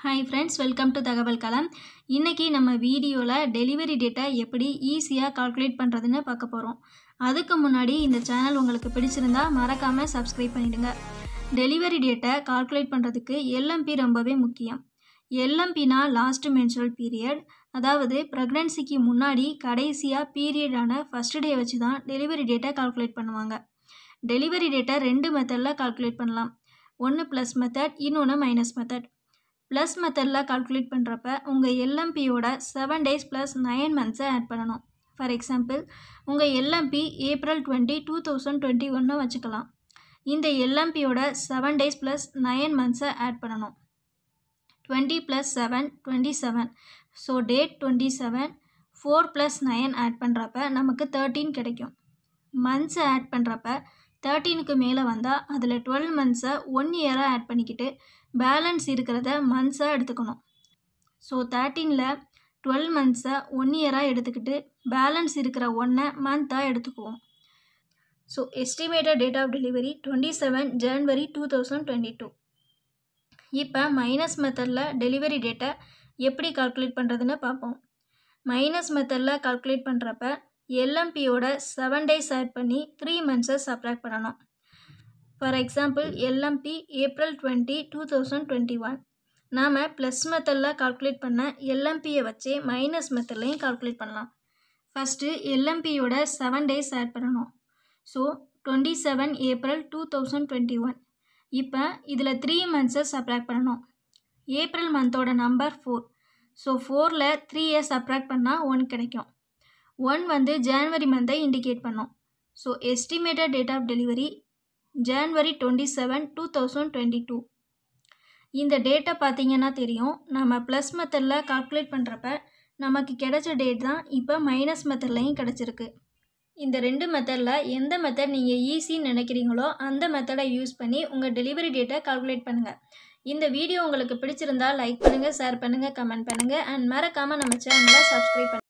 hi friends welcome to தகவல் களம் இன்றைக்கி நம்ம வீடியோவில் டெலிவரி டேட்டை எப்படி ஈஸியாக கால்குலேட் பண்ணுறதுன்னு பார்க்க போகிறோம் அதுக்கு முன்னாடி இந்த சேனல் உங்களுக்கு பிடிச்சிருந்தா மறக்காமல் சப்ஸ்கிரைப் பண்ணிடுங்க டெலிவரி டேட்டை கால்குலேட் பண்ணுறதுக்கு எல்எம்பி ரொம்பவே முக்கியம் எல்எம்பினா லாஸ்ட் மென்சுரல் பீரியட் அதாவது ப்ரெக்னன்சிக்கு முன்னாடி கடைசியாக பீரியடான ஃபஸ்ட் டே வச்சு தான் டெலிவரி டேட்டை கால்குலேட் பண்ணுவாங்க டெலிவரி டேட்டை ரெண்டு மெத்தடில் கால்குலேட் பண்ணலாம் ஒன்று ப்ளஸ் மெத்தட் இன்னொன்று மைனஸ் மெத்தட் ப்ளஸ் மெத்தடில் கால்குலேட் பண்ணுறப்ப உங்கள் எல்எம்பியோட செவன் டேஸ் ப்ளஸ் நைன் மந்த்ஸை ஆட் பண்ணணும் ஃபார் எக்ஸாம்பிள் உங்கள் LMP April twenty two thousand twenty ஒன்று வச்சுக்கலாம் இந்த எல்எம்பியோட செவன் டேஸ் ப்ளஸ் நைன் மந்த்ஸை ஆட் பண்ணணும் twenty plus seven twenty seven so date twenty seven four plus nine add பண்ணுறப்ப நமக்கு தேர்ட்டீன் கிடைக்கும் மந்த்ஸை ஆட் பண்ணுறப்ப தேர்ட்டீனுக்கு மேலே வந்தால் அதில் டுவெல் மந்த்ஸை ஒன் இயராக ஆட் பண்ணிக்கிட்டு பேலன்ஸ் இருக்கிறத மந்த்ஸாக எடுத்துக்கணும் ஸோ தேர்ட்டீனில் டுவெல் மந்த்ஸை ஒன் இயராக எடுத்துக்கிட்டு பேலன்ஸ் இருக்கிற ஒன்றை மந்த்தாக எடுத்துக்குவோம் so estimated date of delivery twenty seven January two thousand twenty two இப்போ மைனஸ் மெத்தடில் டெலிவரி டேட்டை எப்படி கால்குலேட் பண்ணுறதுன்னு பார்ப்போம் மைனஸ் மெத்தடில் கால்குலேட் பண்ணுறப்ப எல்எம்பியோட செவன் டேஸ் ஆட் பண்ணி த்ரீ மந்த்ஸை சப்ராக்ட் பண்ணணும் for example LMP April twenty two thousand twenty one நாம் ப்ளஸ் மெத்தடில் கால்குலேட் பண்ண எல்எம்பியை வச்சு மைனஸ் மெத்தட்லையும் கால்குலேட் பண்ணலாம் ஃபஸ்ட்டு எல்எம்பியோட செவன் டேஸ் ஆட் பண்ணணும் so twenty seven April two thousand twenty one இப்போ இதில் த்ரீ மந்த்ஸை சப்ராக்ட் பண்ணணும் ஏப்ரல் மந்தோட நம்பர் ஃபோர் ஸோ ஃபோரில் த்ரீ இயர்ஸ் சப்ராக்ட் பண்ணால் ஒன் கிடைக்கும் ஒன் வந்து ஜான்வரி மந்த்தை இண்டிகேட் பண்ணோம் so estimated date of delivery January twenty seven two thousand twenty two இந்த டேட்டை பார்த்தீங்கன்னா தெரியும் நம்ம ப்ளஸ் மெத்தடில் கால்குலேட் பண்ணுறப்ப நமக்கு கிடைச்ச டேட் தான் இப்போ மைனஸ் மெத்தட்லையும் கிடச்சிருக்கு இந்த ரெண்டு மெத்தடில் எந்த மெத்தட் நீங்கள் ஈஸின்னு நினைக்கிறீங்களோ அந்த மெத்தடை யூஸ் பண்ணி உங்கள் டெலிவரி டேட்டை கால்குலேட் பண்ணுங்கள் இந்த வீடியோ உங்களுக்கு பிடிச்சிருந்தா லைக் பண்ணுங்கள் ஷேர் பண்ணுங்கள் கமெண்ட் பண்ணுங்கள் அண்ட் மறக்காமல் நம்ம சேனலை சப்ஸ்கிரைப் பண்ணுங்கள்